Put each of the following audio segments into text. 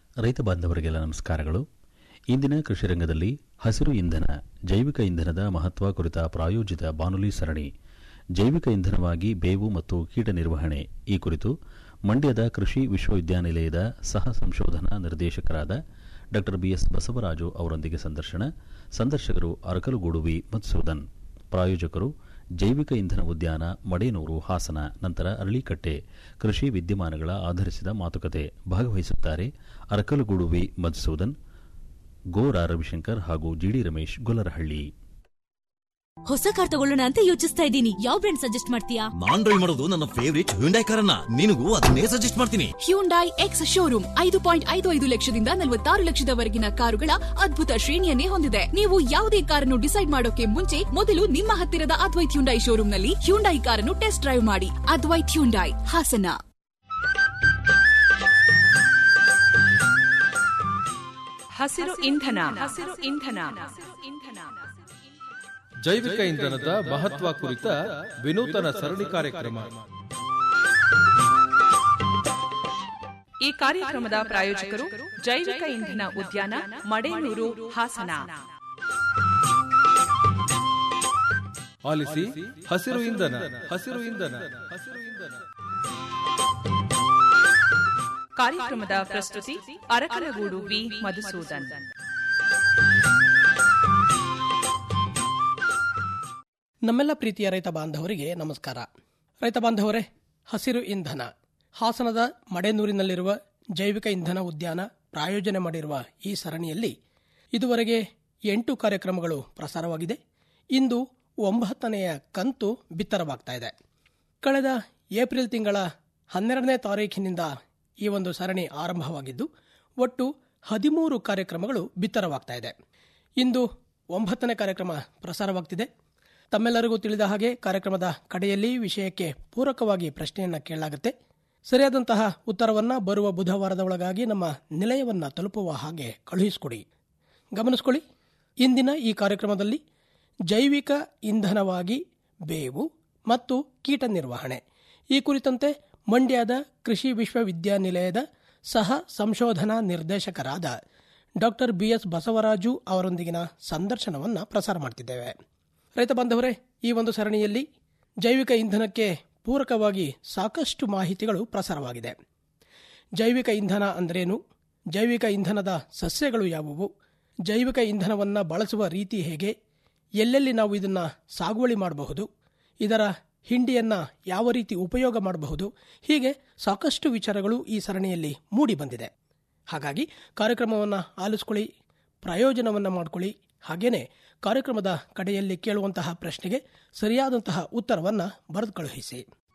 ರೈತ ಬಾಂಧವರಿಗೆಲ್ಲ ನಮಸ್ಕಾರಗಳು ಇಂದಿನ ಕೃಷಿ ರಂಗದಲ್ಲಿ ಹಸಿರು ಇಂಧನ ಜೈವಿಕ ಇಂಧನದ ಮಹತ್ವ ಕುರಿತ ಪ್ರಾಯೋಜಿತ ಬಾನುಲಿ ಸರಣಿ ಜೈವಿಕ ಇಂಧನವಾಗಿ ಬೇವು ಮತ್ತು ಕೀಟ ನಿರ್ವಹಣೆ ಈ ಕುರಿತು ಮಂಡ್ಯದ ಕೃಷಿ ವಿಶ್ವವಿದ್ಯಾನಿಲಯದ ಸಹ ಸಂಶೋಧನಾ ನಿರ್ದೇಶಕರಾದ ಡಾ ಬಿಎಸ್ ಬಸವರಾಜು ಅವರೊಂದಿಗೆ ಸಂದರ್ಶನ ಸಂದರ್ಶಕರು ಅರಕಲಗೂಡು ವಿ ಮಧುಸೂದನ್ ಪ್ರಾಯೋಜಕರು ಜೈವಿಕ ಇಂಧನ ಉದ್ಯಾನ ಮಡೇನೂರು ಹಾಸನ ನಂತರ ಅರಳಿಕಟ್ಟೆ ಕೃಷಿ ವಿದ್ಯಮಾನಗಳ ಆಧರಿಸಿದ ಮಾತುಕತೆ ಭಾಗವಹಿಸುತ್ತಾರೆ ಅರಕಲಗೂಡು ವಿ ಮಧುಸೂದನ್ ಗೋರಾ ರವಿಶಂಕರ್ ಹಾಗೂ ಜಿಡಿ ರಮೇಶ್ ಗೊಲ್ಲರಹಳ್ಳಿ ಹೊಸ ಕಾರ್ ತಗೊಳ್ಳೋಣ ಅಂತ ಯೋಚಿಸ್ತಾ ಇದ್ದೀನಿ ಯಾವ ಬ್ರ್ಯಾಂಡ್ ಸಜೆಸ್ಟ್ ಮಾಡ್ತೀಯಾ ನಾನ್ ಡ್ರೈವ್ ಮಾಡೋದು ನನ್ನ ಫೇವರಿಟ್ ಹ್ಯುಂಡೈ ಕಾರನ್ನ ನಿನಗೂ ಅದನ್ನೇ ಸಜೆಸ್ಟ್ ಮಾಡ್ತೀನಿ ಹ್ಯುಂಡೈ ಎಕ್ಸ್ ಶೋರೂಮ್ ಐದು ಪಾಯಿಂಟ್ ಐದು ಐದು ಲಕ್ಷದಿಂದ ನಲವತ್ತಾರು ಲಕ್ಷದವರೆಗಿನ ಕಾರುಗಳ ಅದ್ಭುತ ಶ್ರೇಣಿಯನ್ನೇ ಹೊಂದಿದೆ ನೀವು ಯಾವುದೇ ಕಾರನ್ನು ಡಿಸೈಡ್ ಮಾಡೋಕೆ ಮುಂಚೆ ಮೊದಲು ನಿಮ್ಮ ಹತ್ತಿರದ ಅದ್ವೈತ್ ಹ್ಯುಂಡೈ ಶೋರೂಮ್ನಲ್ಲಿ ಹ್ಯುಂಡೈ ಕಾರನ್ನು ಟೆಸ್ಟ್ ಡ್ರೈವ್ ಮಾಡಿ ಅದ್ವೈತ್ ಹ್ಯುಂಡೈ ಹಾಸನ ಹಸಿರು ಇಂಧನ ಹಸಿರು ಇಂಧನ ಜೈವಿಕ ಇಂಧನದ ಮಹತ್ವ ಕುರಿತ ವಿನೂತನ ಸರಣಿ ಕಾರ್ಯಕ್ರಮ ಈ ಕಾರ್ಯಕ್ರಮದ ಪ್ರಾಯೋಜಕರು ಜೈವಿಕ ಇಂಧನ ಉದ್ಯಾನ ಮಡೇನೂರು ಹಾಸನ ಆಲಿಸಿ ಹಸಿರು ಇಂಧನ ಹಸಿರು ಇಂಧನ ಹಸಿರು ಇಂಧನ ಕಾರ್ಯಕ್ರಮದ ಪ್ರಸ್ತುತಿ ಅರಕಲಗೂಡು ವಿ ಮಧುಸೂದನ್ ನಮ್ಮೆಲ್ಲ ಪ್ರೀತಿಯ ರೈತ ಬಾಂಧವರಿಗೆ ನಮಸ್ಕಾರ ರೈತ ಬಾಂಧವರೇ ಹಸಿರು ಇಂಧನ ಹಾಸನದ ಮಡೆನೂರಿನಲ್ಲಿರುವ ಜೈವಿಕ ಇಂಧನ ಉದ್ಯಾನ ಪ್ರಾಯೋಜನೆ ಮಾಡಿರುವ ಈ ಸರಣಿಯಲ್ಲಿ ಇದುವರೆಗೆ ಎಂಟು ಕಾರ್ಯಕ್ರಮಗಳು ಪ್ರಸಾರವಾಗಿದೆ ಇಂದು ಒಂಬತ್ತನೆಯ ಕಂತು ಬಿತ್ತರವಾಗ್ತಾ ಇದೆ ಕಳೆದ ಏಪ್ರಿಲ್ ತಿಂಗಳ ಹನ್ನೆರಡನೇ ತಾರೀಖಿನಿಂದ ಈ ಒಂದು ಸರಣಿ ಆರಂಭವಾಗಿದ್ದು ಒಟ್ಟು ಹದಿಮೂರು ಕಾರ್ಯಕ್ರಮಗಳು ಬಿತ್ತರವಾಗ್ತಾ ಇದೆ ಇಂದು ಒಂಬತ್ತನೇ ಕಾರ್ಯಕ್ರಮ ಪ್ರಸಾರವಾಗ್ತಿದೆ ತಮ್ಮೆಲ್ಲರಿಗೂ ತಿಳಿದ ಹಾಗೆ ಕಾರ್ಯಕ್ರಮದ ಕಡೆಯಲ್ಲಿ ವಿಷಯಕ್ಕೆ ಪೂರಕವಾಗಿ ಪ್ರಶ್ನೆಯನ್ನು ಕೇಳಲಾಗುತ್ತೆ ಸರಿಯಾದಂತಹ ಉತ್ತರವನ್ನ ಬರುವ ಬುಧವಾರದ ಒಳಗಾಗಿ ನಮ್ಮ ನಿಲಯವನ್ನ ತಲುಪುವ ಹಾಗೆ ಕಳುಹಿಸಿಕೊಡಿ ಗಮನಿಸ್ಕೊಳ್ಳಿ ಇಂದಿನ ಈ ಕಾರ್ಯಕ್ರಮದಲ್ಲಿ ಜೈವಿಕ ಇಂಧನವಾಗಿ ಬೇವು ಮತ್ತು ಕೀಟ ನಿರ್ವಹಣೆ ಈ ಕುರಿತಂತೆ ಮಂಡ್ಯದ ಕೃಷಿ ವಿಶ್ವವಿದ್ಯಾನಿಲಯದ ಸಹ ಸಂಶೋಧನಾ ನಿರ್ದೇಶಕರಾದ ಡಾಕ್ಟರ್ ಬಿಎಸ್ ಬಸವರಾಜು ಅವರೊಂದಿಗಿನ ಸಂದರ್ಶನವನ್ನು ಪ್ರಸಾರ ಮಾಡ್ತಿದ್ದೇವೆ ರೈತ ಬಾಂಧವರೇ ಈ ಒಂದು ಸರಣಿಯಲ್ಲಿ ಜೈವಿಕ ಇಂಧನಕ್ಕೆ ಪೂರಕವಾಗಿ ಸಾಕಷ್ಟು ಮಾಹಿತಿಗಳು ಪ್ರಸಾರವಾಗಿದೆ ಜೈವಿಕ ಇಂಧನ ಅಂದ್ರೇನು ಜೈವಿಕ ಇಂಧನದ ಸಸ್ಯಗಳು ಯಾವುವು ಜೈವಿಕ ಇಂಧನವನ್ನು ಬಳಸುವ ರೀತಿ ಹೇಗೆ ಎಲ್ಲೆಲ್ಲಿ ನಾವು ಇದನ್ನು ಸಾಗುವಳಿ ಮಾಡಬಹುದು ಇದರ ಹಿಂಡಿಯನ್ನ ಯಾವ ರೀತಿ ಉಪಯೋಗ ಮಾಡಬಹುದು ಹೀಗೆ ಸಾಕಷ್ಟು ವಿಚಾರಗಳು ಈ ಸರಣಿಯಲ್ಲಿ ಮೂಡಿ ಬಂದಿದೆ ಹಾಗಾಗಿ ಕಾರ್ಯಕ್ರಮವನ್ನು ಆಲಿಸ್ಕೊಳ್ಳಿ ಪ್ರಯೋಜನವನ್ನು ಮಾಡಿಕೊಳ್ಳಿ ಹಾಗೇನೆ ಕಾರ್ಯಕ್ರಮದ ಕಡೆಯಲ್ಲಿ ಕೇಳುವಂತಹ ಪ್ರಶ್ನೆಗೆ ಸರಿಯಾದಂತಹ ಉತ್ತರವನ್ನು ಬರೆದು ಕಳುಹಿಸಿ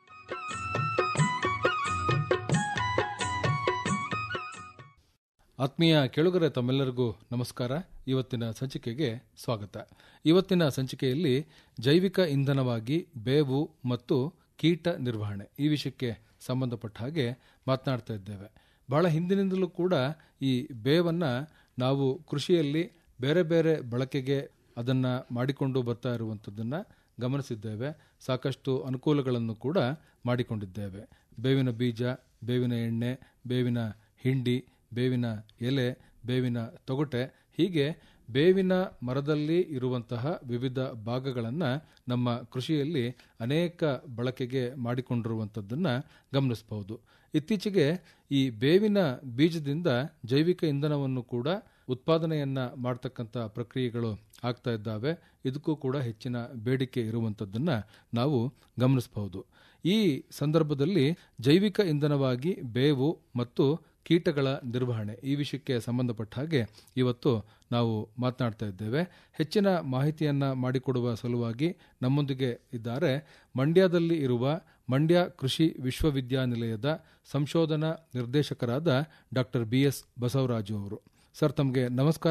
ಆತ್ಮೀಯ ಕೇಳುಗರೆ ತಮ್ಮೆಲ್ಲರಿಗೂ ನಮಸ್ಕಾರ ಇವತ್ತಿನ ಸಂಚಿಕೆಗೆ ಸ್ವಾಗತ ಇವತ್ತಿನ ಸಂಚಿಕೆಯಲ್ಲಿ ಜೈವಿಕ ಇಂಧನವಾಗಿ ಬೇವು ಮತ್ತು ಕೀಟ ನಿರ್ವಹಣೆ ಈ ವಿಷಯಕ್ಕೆ ಸಂಬಂಧಪಟ್ಟ ಹಾಗೆ ಮಾತನಾಡ್ತಾ ಇದ್ದೇವೆ ಬಹಳ ಹಿಂದಿನಿಂದಲೂ ಕೂಡ ಈ ಬೇವನ್ನು ನಾವು ಕೃಷಿಯಲ್ಲಿ ಬೇರೆ ಬೇರೆ ಬಳಕೆಗೆ ಅದನ್ನು ಮಾಡಿಕೊಂಡು ಬರ್ತಾ ಇರುವಂಥದ್ದನ್ನು ಗಮನಿಸಿದ್ದೇವೆ ಸಾಕಷ್ಟು ಅನುಕೂಲಗಳನ್ನು ಕೂಡ ಮಾಡಿಕೊಂಡಿದ್ದೇವೆ ಬೇವಿನ ಬೀಜ ಬೇವಿನ ಎಣ್ಣೆ ಬೇವಿನ ಹಿಂಡಿ ಬೇವಿನ ಎಲೆ ಬೇವಿನ ತೊಗಟೆ ಹೀಗೆ ಬೇವಿನ ಮರದಲ್ಲಿ ಇರುವಂತಹ ವಿವಿಧ ಭಾಗಗಳನ್ನು ನಮ್ಮ ಕೃಷಿಯಲ್ಲಿ ಅನೇಕ ಬಳಕೆಗೆ ಮಾಡಿಕೊಂಡಿರುವಂಥದ್ದನ್ನು ಗಮನಿಸಬಹುದು ಇತ್ತೀಚೆಗೆ ಈ ಬೇವಿನ ಬೀಜದಿಂದ ಜೈವಿಕ ಇಂಧನವನ್ನು ಕೂಡ ಉತ್ಪಾದನೆಯನ್ನ ಮಾಡ್ತಕ್ಕಂಥ ಪ್ರಕ್ರಿಯೆಗಳು ಆಗ್ತಾ ಇದ್ದಾವೆ ಇದಕ್ಕೂ ಕೂಡ ಹೆಚ್ಚಿನ ಬೇಡಿಕೆ ಇರುವಂಥದ್ದನ್ನ ನಾವು ಗಮನಿಸಬಹುದು ಈ ಸಂದರ್ಭದಲ್ಲಿ ಜೈವಿಕ ಇಂಧನವಾಗಿ ಬೇವು ಮತ್ತು ಕೀಟಗಳ ನಿರ್ವಹಣೆ ಈ ವಿಷಯಕ್ಕೆ ಸಂಬಂಧಪಟ್ಟ ಹಾಗೆ ಇವತ್ತು ನಾವು ಮಾತನಾಡ್ತಾ ಇದ್ದೇವೆ ಹೆಚ್ಚಿನ ಮಾಹಿತಿಯನ್ನ ಮಾಡಿಕೊಡುವ ಸಲುವಾಗಿ ನಮ್ಮೊಂದಿಗೆ ಇದ್ದಾರೆ ಮಂಡ್ಯದಲ್ಲಿ ಇರುವ ಮಂಡ್ಯ ಕೃಷಿ ವಿಶ್ವವಿದ್ಯಾನಿಲಯದ ಸಂಶೋಧನಾ ನಿರ್ದೇಶಕರಾದ ಡಾಕ್ಟರ್ ಬಿ ಎಸ್ ಬಸವರಾಜು ಅವರು ಸರ್ ತಮಗೆ ನಮಸ್ಕಾರ